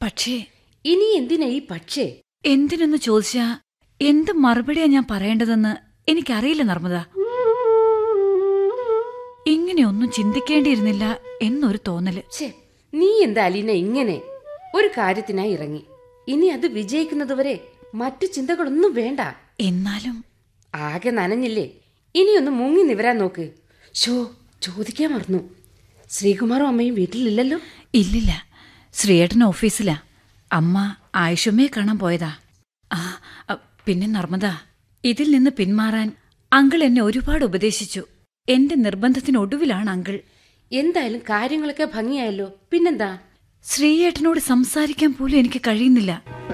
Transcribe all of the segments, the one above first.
പക്ഷേ ഇനി എന്തിനാ ഈ പക്ഷേ എന്തിനെന്ന് ചോദിച്ചാ എന്ത് മറുപടിയാ ഞാൻ പറയേണ്ടതെന്ന് എനിക്കറിയില്ല നർമ്മദ ഇങ്ങനെയൊന്നും ചിന്തിക്കേണ്ടിയിരുന്നില്ല എന്നൊരു തോന്നല് ഛേ നീ എന്താ അലീന ഇങ്ങനെ ഒരു കാര്യത്തിനായി ഇറങ്ങി ഇനി അത് വിജയിക്കുന്നതുവരെ മറ്റു ചിന്തകളൊന്നും വേണ്ട എന്നാലും ആകെ നനഞ്ഞില്ലേ ഇനിയൊന്ന് മുങ്ങി നിവരാൻ നോക്ക് ഷോ ചോദിക്കാൻ മറന്നു ശ്രീകുമാറും അമ്മയും വീട്ടിലില്ലല്ലോ ഇല്ലില്ല ശ്രീയേട്ടൻ ഓഫീസിലാ അമ്മ ആയുഷമ്മയെ കാണാൻ പോയതാ ആ അ, പിന്നെ നർമ്മദ ഇതിൽ നിന്ന് പിന്മാറാൻ അങ്കിൾ എന്നെ ഒരുപാട് ഉപദേശിച്ചു എന്റെ നിർബന്ധത്തിനൊടുവിലാണ് അങ്കിൾ എന്തായാലും കാര്യങ്ങളൊക്കെ ഭംഗിയായല്ലോ പിന്നെന്താ ശ്രീയേട്ടനോട് സംസാരിക്കാൻ പോലും എനിക്ക് കഴിയുന്നില്ല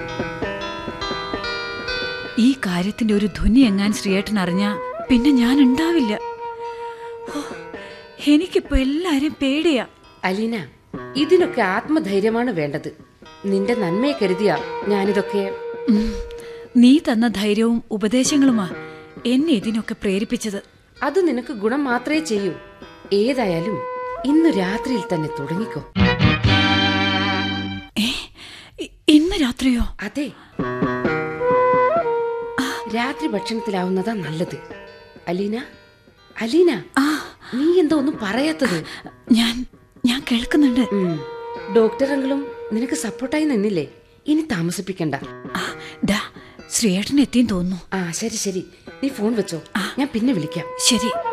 ഈ കാര്യത്തിന്റെ ഒരു ധ്വനി എങ്ങാൻ ശ്രീയേട്ടൻ അറിഞ്ഞാ പിന്നെ ഞാൻ ഉണ്ടാവില്ല ഹോ, എനിക്കിപ്പോ എല്ലാരും പേടിയാ അലീന ഇതിനൊക്കെ ആത്മധൈര്യമാണ് വേണ്ടത് നിന്റെ നന്മയെ കരുതിയാ ഞാനിതൊക്കെ ഉം, നീ തന്ന ധൈര്യവും ഉപദേശങ്ങളുമാ എന്നെ ഇതിനൊക്കെ പ്രേരിപ്പിച്ചത് അത് നിനക്ക് ഗുണം മാത്രമേ ചെയ്യൂ ഏതായാലും ഇന്ന് രാത്രിയിൽ തന്നെ തുടങ്ങിക്കോ ഏ ഇ- ഇന്ന് രാത്രിയോ അതെ രാത്രി ഭക്ഷണത്തിലാവുന്നതാ നല്ലത് അലീന അലീന ആ നീ എന്താ ഒന്നും പറയാത്തത് ഞാൻ ഞാൻ കേൾക്കുന്നുണ്ട് ഉം. ഡോക്ടറെങ്കിലും നിനക്ക് സപ്പോർട്ടായി നിന്നില്ലേ ഇനി താമസിപ്പിക്കണ്ട ആ ദാ ശ്രീയേട്ടൻ എത്തിയും തോന്നുന്നു ആ ശരി ശരി നീ ഫോൺ വെച്ചോ ഞാൻ പിന്നെ വിളിക്കാം ശരി